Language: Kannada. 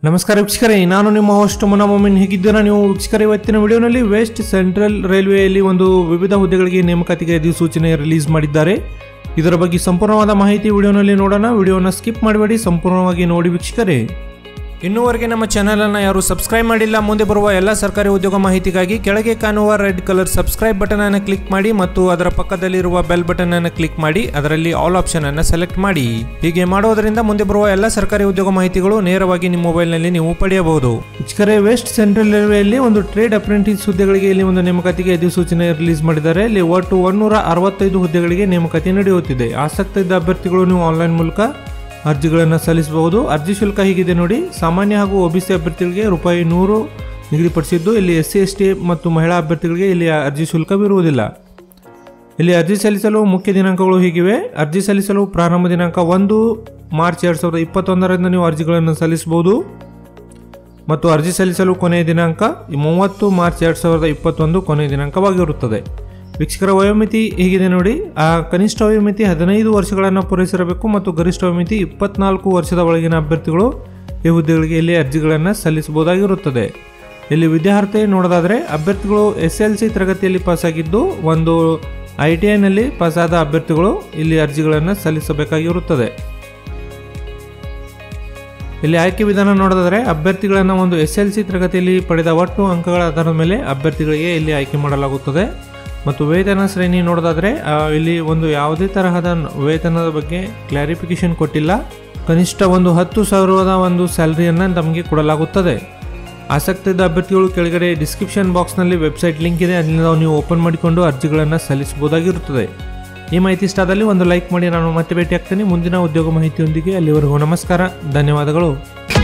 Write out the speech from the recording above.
ನಮಸ್ಕಾರ ವೀಕ್ಷಕರೇ ನಾನು ನಿಮ್ಮ ಹೋಸ್ಟ್ ಮೊಮಿನ್ ಹೇಗಿದ್ದೀರಾ ನೀವು ವೀಕ್ಷಕರೇ ಇವತ್ತಿನ ವಿಡಿಯೋನಲ್ಲಿ ವೆಸ್ಟ್ ಸೆಂಟ್ರಲ್ ರೈಲ್ವೆಯಲ್ಲಿ ಒಂದು ವಿವಿಧ ಹುದ್ದೆಗಳಿಗೆ ನೇಮಕಾತಿಗೆ ಅಧಿಸೂಚನೆ ರಿಲೀಸ್ ಮಾಡಿದ್ದಾರೆ ಇದರ ಬಗ್ಗೆ ಸಂಪೂರ್ಣವಾದ ಮಾಹಿತಿ ವಿಡಿಯೋನಲ್ಲಿ ನೋಡೋಣ ವಿಡಿಯೋನ ಸ್ಕಿಪ್ ಮಾಡಬೇಡಿ ಸಂಪೂರ್ಣವಾಗಿ ನೋಡಿ ವೀಕ್ಷಕರೇ ಇನ್ನೂವರೆಗೆ ನಮ್ಮ ಚಾನಲನ್ನು ಯಾರು ಸಬ್ಸ್ಕ್ರೈಬ್ ಮಾಡಿಲ್ಲ ಮುಂದೆ ಬರುವ ಎಲ್ಲ ಸರ್ಕಾರಿ ಉದ್ಯೋಗ ಮಾಹಿತಿಗಾಗಿ ಕೆಳಗೆ ಕಾಣುವ ರೆಡ್ ಕಲರ್ ಸಬ್ಸ್ಕ್ರೈಬ್ ಬಟನ್ ಅನ್ನು ಕ್ಲಿಕ್ ಮಾಡಿ ಮತ್ತು ಅದರ ಪಕ್ಕದಲ್ಲಿರುವ ಬೆಲ್ ಬಟನ್ ಅನ್ನು ಕ್ಲಿಕ್ ಮಾಡಿ ಅದರಲ್ಲಿ ಆಲ್ ಆಪ್ಷನ್ ಅನ್ನು ಸೆಲೆಕ್ಟ್ ಮಾಡಿ ಹೀಗೆ ಮಾಡೋದರಿಂದ ಮುಂದೆ ಬರುವ ಎಲ್ಲ ಸರ್ಕಾರಿ ಉದ್ಯೋಗ ಮಾಹಿತಿಗಳು ನೇರವಾಗಿ ನಿಮ್ಮ ಮೊಬೈಲ್ನಲ್ಲಿ ನೀವು ಪಡೆಯಬಹುದು ವೀಕ್ಷಕರೇ ವೆಸ್ಟ್ ಸೆಂಟ್ರಲ್ ರೈಲ್ವೆಯಲ್ಲಿ ಒಂದು ಟ್ರೇಡ್ ಅಪ್ರೆಂಟಿಸ್ ಹುದ್ದೆಗಳಿಗೆ ಇಲ್ಲಿ ಒಂದು ನೇಮಕಾತಿಗೆ ಅಧಿಸೂಚನೆ ರಿಲೀಸ್ ಮಾಡಿದ್ದಾರೆ ಇಲ್ಲಿ ಒಟ್ಟು ಒನ್ನೂರ ಅರವತ್ತೈದು ಹುದ್ದೆಗಳಿಗೆ ನೇಮಕಾತಿ ನಡೆಯುತ್ತಿದೆ ಆಸಕ್ತ ಇದ್ದ ಅಭ್ಯರ್ಥಿಗಳು ನೀವು ಆನ್ಲೈನ್ ಮೂಲಕ ಅರ್ಜಿಗಳನ್ನು ಸಲ್ಲಿಸಬಹುದು ಅರ್ಜಿ ಶುಲ್ಕ ಹೀಗಿದೆ ನೋಡಿ ಸಾಮಾನ್ಯ ಹಾಗೂ ಒಬಿಸಿ ಅಭ್ಯರ್ಥಿಗಳಿಗೆ ರೂಪಾಯಿ ನೂರು ನಿಗದಿಪಡಿಸಿದ್ದು ಇಲ್ಲಿ ಎಸ್ ಸಿ ಎಸ್ ಟಿ ಮತ್ತು ಮಹಿಳಾ ಅಭ್ಯರ್ಥಿಗಳಿಗೆ ಇಲ್ಲಿ ಅರ್ಜಿ ಶುಲ್ಕವಿರುವುದಿಲ್ಲ ಇಲ್ಲಿ ಅರ್ಜಿ ಸಲ್ಲಿಸಲು ಮುಖ್ಯ ದಿನಾಂಕಗಳು ಹೀಗಿವೆ ಅರ್ಜಿ ಸಲ್ಲಿಸಲು ಪ್ರಾರಂಭ ದಿನಾಂಕ ಒಂದು ಮಾರ್ಚ್ ಎರಡು ಸಾವಿರದ ಇಪ್ಪತ್ತೊಂದರಿಂದ ನೀವು ಅರ್ಜಿಗಳನ್ನು ಸಲ್ಲಿಸಬಹುದು ಮತ್ತು ಅರ್ಜಿ ಸಲ್ಲಿಸಲು ಕೊನೆಯ ದಿನಾಂಕ ಮೂವತ್ತು ಮಾರ್ಚ್ ಎರಡು ಸಾವಿರದ ಇಪ್ಪತ್ತೊಂದು ಕೊನೆಯ ದಿನಾಂಕವಾಗಿರುತ್ತದೆ ವೀಕ್ಷಕರ ವಯೋಮಿತಿ ಹೀಗಿದೆ ನೋಡಿ ಆ ಕನಿಷ್ಠ ವಯೋಮಿತಿ ಹದಿನೈದು ವರ್ಷಗಳನ್ನು ಪೂರೈಸಿರಬೇಕು ಮತ್ತು ಗರಿಷ್ಠ ವಯೋಮಿತಿ ಇಪ್ಪತ್ನಾಲ್ಕು ವರ್ಷದ ಒಳಗಿನ ಅಭ್ಯರ್ಥಿಗಳು ಈ ಹುದ್ದೆಗಳಿಗೆ ಇಲ್ಲಿ ಅರ್ಜಿಗಳನ್ನು ಸಲ್ಲಿಸಬಹುದಾಗಿರುತ್ತದೆ ಇಲ್ಲಿ ವಿದ್ಯಾರ್ಥಿ ನೋಡೋದಾದರೆ ಅಭ್ಯರ್ಥಿಗಳು ಎಸ್ ಎಲ್ ಸಿ ತರಗತಿಯಲ್ಲಿ ಪಾಸಾಗಿದ್ದು ಒಂದು ಐ ಟಿ ಐನಲ್ಲಿ ಪಾಸಾದ ಅಭ್ಯರ್ಥಿಗಳು ಇಲ್ಲಿ ಅರ್ಜಿಗಳನ್ನು ಸಲ್ಲಿಸಬೇಕಾಗಿರುತ್ತದೆ ಇಲ್ಲಿ ಆಯ್ಕೆ ವಿಧಾನ ನೋಡೋದಾದರೆ ಅಭ್ಯರ್ಥಿಗಳನ್ನು ಒಂದು ಎಸ್ ಎಲ್ ಸಿ ತರಗತಿಯಲ್ಲಿ ಪಡೆದ ಒಟ್ಟು ಅಂಕಗಳ ಆಧಾರದ ಮೇಲೆ ಅಭ್ಯರ್ಥಿಗಳಿಗೆ ಇಲ್ಲಿ ಆಯ್ಕೆ ಮಾಡಲಾಗುತ್ತದೆ ಮತ್ತು ವೇತನ ಶ್ರೇಣಿ ನೋಡೋದಾದರೆ ಆ, ಇಲ್ಲಿ ಒಂದು ಯಾವುದೇ ತರಹದ ನ- ವೇತನದ ಬಗ್ಗೆ ಕ್ಲಾರಿಫಿಕೇಶನ್ ಕೊಟ್ಟಿಲ್ಲ ಕನಿಷ್ಠ ಒಂದು ಹತ್ತು ಸಾವಿರದ ಒಂದು ಸ್ಯಾಲರಿಯನ್ನು ತಮಗೆ ಕೊಡಲಾಗುತ್ತದೆ ಆಸಕ್ತಿ ಇದ್ದ ಅಭ್ಯರ್ಥಿಗಳು ಕೆಳಗಡೆ ಡಿಸ್ಕ್ರಿಪ್ಷನ್ ಬಾಕ್ಸ್ನಲ್ಲಿ ವೆಬ್ಸೈಟ್ ಲಿಂಕ್ ಇದೆ ಅಲ್ಲಿಂದ ನೀವು ಓಪನ್ ಮಾಡಿಕೊಂಡು ಅರ್ಜಿಗಳನ್ನು ಸಲ್ಲಿಸಬಹುದಾಗಿರುತ್ತದೆ ಈ ಮಾಹಿತಿ ಇಷ್ಟ ಆದಲ್ಲಿ ಒಂದು ಲೈಕ್ ಮಾಡಿ ನಾನು ಮತ್ತೆ ಭೇಟಿ ಆಗ್ತೇನೆ ಮುಂದಿನ ಉದ್ಯೋಗ ಮಾಹಿತಿಯೊಂದಿಗೆ ಅಲ್ಲಿವರೆಗೂ ನಮಸ್ಕಾರ ಧನ್ಯವಾದಗಳು